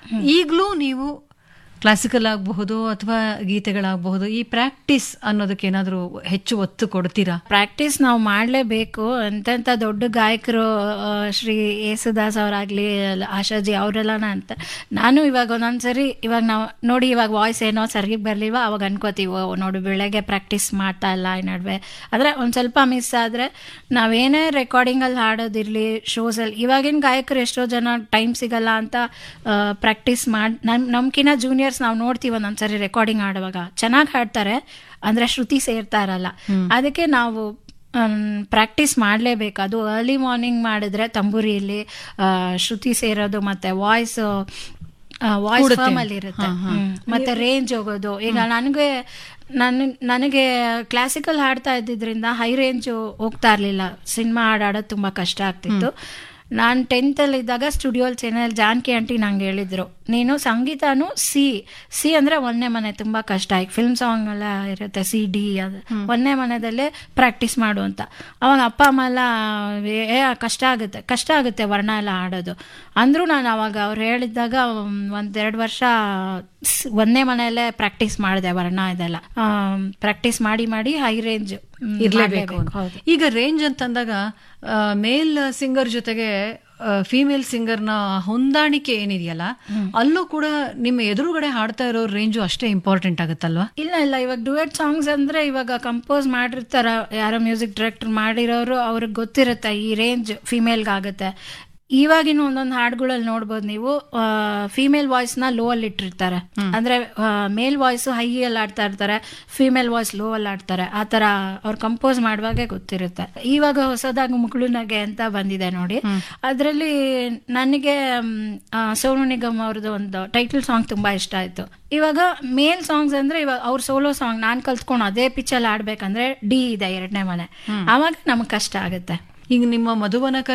ಈಗಲೂ ನೀವು ಕ್ಲಾಸಿಕಲ್ ಆಗಬಹುದು ಅಥವಾ ಗೀತೆಗಳಾಗಬಹುದು ಈ ಪ್ರಾಕ್ಟೀಸ್ ಅನ್ನೋದಕ್ಕೆ ಏನಾದರೂ ಹೆಚ್ಚು ಒತ್ತು ಕೊಡ್ತೀರಾ ಪ್ರಾಕ್ಟೀಸ್ ನಾವು ಮಾಡಲೇಬೇಕು ಎಂತೆಂಥ ದೊಡ್ಡ ಗಾಯಕರು ಆ, ಶ್ರೀ ಯೇಸುದಾಸ್ ಅವರಾಗ್ಲಿ ಅಲ್ಲ, ಆಶಾಜಿ ಅವರೆಲ್ಲ ಅಂತ ನಾನು ಇವಾಗ ಒಂದೊಂದ್ಸರಿ ಇವಾಗ ನಾವು ನೋಡಿ ಇವಾಗ ವಾಯ್ಸ್ ಏನೋ ಸರಿಗೆ ಬರ್ಲಿಲ್ವ ಅವಾಗ ಅನ್ಕೋತೀವಿ ಓ, ನೋಡು ಬೆಳಗ್ಗೆ ಪ್ರಾಕ್ಟೀಸ್ ಮಾಡ್ತಾ ಇಲ್ಲ ಈ ನಡುವೆ ಆದರೆ ಒಂದು ಸ್ವಲ್ಪ ಮಿಸ್ ಆದರೆ ನಾವೇನೇ ರೆಕಾರ್ಡಿಂಗಲ್ಲಿ ಹಾಡೋದಿರಲಿ ಶೋಸಲ್ಲಿ ಇವಾಗಿನ ಗಾಯಕರು ಎಷ್ಟೋ ಜನ ಟೈಮ್ ಸಿಗಲ್ಲ ಅಂತ ಪ್ರಾಕ್ಟೀಸ್ ಮಾಡಿ ನಮ್ ನಮ್ಕಿನ್ನ ಜೂನಿಯರ್ಸ್ ನಾವು ನೋಡ್ತೀವಿ ಒಂದೊಂದ್ಸರಿ ರೆಕಾರ್ಡಿಂಗ್ ಆಡುವಾಗ ಚೆನ್ನಾಗಿ ಹಾಡ್ತಾರೆ ಅಂದ್ರೆ ಶ್ರುತಿ ಸೇರ್ತಾ ಇರಲ್ಲ ಅದಕ್ಕೆ ನಾವು ಪ್ರಾಕ್ಟೀಸ್ ಮಾಡಲೇಬೇಕು ಅದು ಅರ್ಲಿ ಮಾರ್ನಿಂಗ್ ಮಾಡಿದ್ರೆ ತಂಬೂರಿಯಲ್ಲಿ ಆ, ಶ್ರುತಿ ಸೇರೋದು ಮತ್ತೆ ವಾಯ್ಸ್ ವಾಯ್ಸ್ ಫಾರ್ಮ್ ಅಲ್ಲಿ ಇರುತ್ತೆ ಹ್ಮ್. ಮತ್ತೆ ರೇಂಜ್ ಹೋಗೋದು ಈಗ ನನಗೆ ನನ್ ನನಗೆ ಕ್ಲಾಸಿಕಲ್ ಹಾಡ್ತಾ ಇದ್ದಿದ್ರಿಂದ ಹೈ ರೇಂಜ್ ಹೋಗ್ತಾ ಇರ್ಲಿಲ್ಲ ಸಿನಿಮಾ ಹಾಡಾಡೋದು ತುಂಬಾ ಕಷ್ಟ ಆಗ್ತಿತ್ತು ನಾನು ಟೆಂತಲ್ಲಿ ಇದ್ದಾಗ ಸ್ಟುಡಿಯೋಲ್ ಚಾನೆಲ್ ಜಾನಕಿ ಆಂಟಿ ನಂಗೆ ಹೇಳಿದ್ರು ನೀನು ಸಂಗೀತನು ಸಿ ಸಿ ಅಂದ್ರೆ ಒಂದನೇ ಮನೆ ತುಂಬಾ ಕಷ್ಟ ಈಗ ಫಿಲ್ಮ್ ಸಾಂಗ್ ಎಲ್ಲ ಇರುತ್ತೆ ಸಿ ಡಿ ಅದು ಒಂದನೇ ಮನೆದಲ್ಲೇ ಪ್ರಾಕ್ಟೀಸ್ ಮಾಡು ಅಂತ ಅವಾಗ ಅಪ್ಪ ಅಮ್ಮ ಎಲ್ಲ ಏ ಕಷ್ಟ ಆಗುತ್ತೆ ಕಷ್ಟ ಆಗುತ್ತೆ ವರ್ಣ ಎಲ್ಲ ಆಡೋದು ಅಂದ್ರೂ ನಾನು ಅವಾಗ ಅವ್ರು ಹೇಳಿದ್ದಾಗ ಒಂದೆರಡು ವರ್ಷ ಸ್- ಒಂದನೇ ಮನೆಯಲ್ಲೇ ಪ್ರಾಕ್ಟೀಸ್ ಮಾಡಿದೆ ವರ್ಣ ಇದೆಲ್ಲ ಪ್ರಾಕ್ಟೀಸ್ ಮಾಡಿ ಮಾಡಿ ಹೈ ರೇಂಜ್ ಇರ್ಲೇಬೇಕು ಹೌದು ಈಗ ರೇಂಜ್ ಅಂತಂದಾಗ ಮೇಲ್ ಸಿಂಗರ್ ಜೊತೆಗೆ ಫಿಮೇಲ್ ಸಿಂಗರ್ನ ಹೊಂದಾಣಿಕೆ ಏನಿದೆಯಲ್ಲ ಅಲ್ಲೂ ಕೂಡ ನಿಮ್ಮ ಎದುರುಗಡೆ ಹಾಡ್ತಾ ಇರೋ ರೇಂಜು ಅಷ್ಟೇ ಇಂಪಾರ್ಟೆಂಟ್ ಆಗುತ್ತಲ್ವಾ ಇಲ್ಲ ಇಲ್ಲ ಇವಾಗ ಡುಯೆಟ್ ಸಾಂಗ್ಸ್ ಅಂದ್ರೆ ಇವಾಗ ಕಂಪೋಸ್ ಮಾಡಿರ್ತಾರ ಯಾರೋ ಮ್ಯೂಸಿಕ್ ಡೈರೆಕ್ಟರ್ ಮಾಡಿರೋರು ಅವ್ರಿಗೆ ಗೊತ್ತಿರುತ್ತೆ ಈ ರೇಂಜ್ ಫಿಮೇಲ್ಗೆ ಆಗುತ್ತೆ ಇವಾಗಿನ ಒಂದೊಂದು ಹಾಡುಗಳಲ್ಲಿ ನೋಡ್ಬೋದು ನೀವು ಫಿಮೇಲ್ ವಾಯ್ಸ್ ನ ಲೋ ಅಲ್ಲಿ ಇಟ್ಟಿರ್ತಾರೆ ಅಂದ್ರೆ ಮೇಲ್ ವಾಯ್ಸ್ ಹೈ ಅಲ್ಲಿ ಆಡ್ತಾ ಇರ್ತಾರೆ ಫಿಮೇಲ್ ವಾಯ್ಸ್ ಲೋ ಅಲ್ಲಿ ಆಡ್ತಾರೆ ಆ ತರ ಅವ್ರು ಕಂಪೋಸ್ ಮಾಡುವಾಗೆ ಗೊತ್ತಿರುತ್ತೆ ಇವಾಗ ಹೊಸದಾಗಿ ಮುಗುಳುನಗೆ ಅಂತ ಬಂದಿದೆ ನೋಡಿ ಅದರಲ್ಲಿ ನನಗೆ ಮ್, ಆ, ಸೋನು ನಿಗಮ್ ಅವ್ರದ್ದು ಒಂದು ಟೈಟಲ್ ಸಾಂಗ್ ತುಂಬಾ ಇಷ್ಟ ಆಯ್ತು ಇವಾಗ ಮೇಲ್ ಸಾಂಗ್ಸ್ ಅಂದ್ರೆ ಇವಾಗ ಅವ್ರ ಸೋಲೋ ಸಾಂಗ್ ನಾನ್ ಕಲ್ತ್ಕೊಂಡು ಅದೇ ಪಿಚ್ಚಲ್ಲಿ ಆಡ್ಬೇಕಂದ್ರೆ ಡಿ ಇದೆ ಎರಡನೇ ಮನೆ ಅವಾಗ ನಮಗ್ ಕಷ್ಟ ಆಗುತ್ತೆ ಈಗ ನಿಮ್ಮ ಮಧುವನ